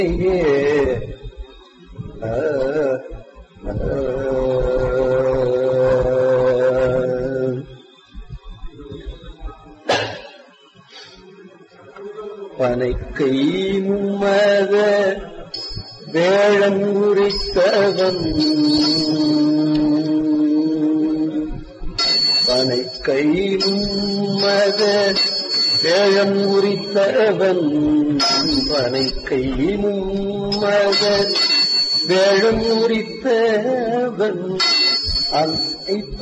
பனைக்கை மும்மத வேளம் உரித்தவன் பனைக்கை மும்மத வேழம் உரித்தவன் பனைக்கை மும்மத வேழம் உரித்தவன் அனைத்த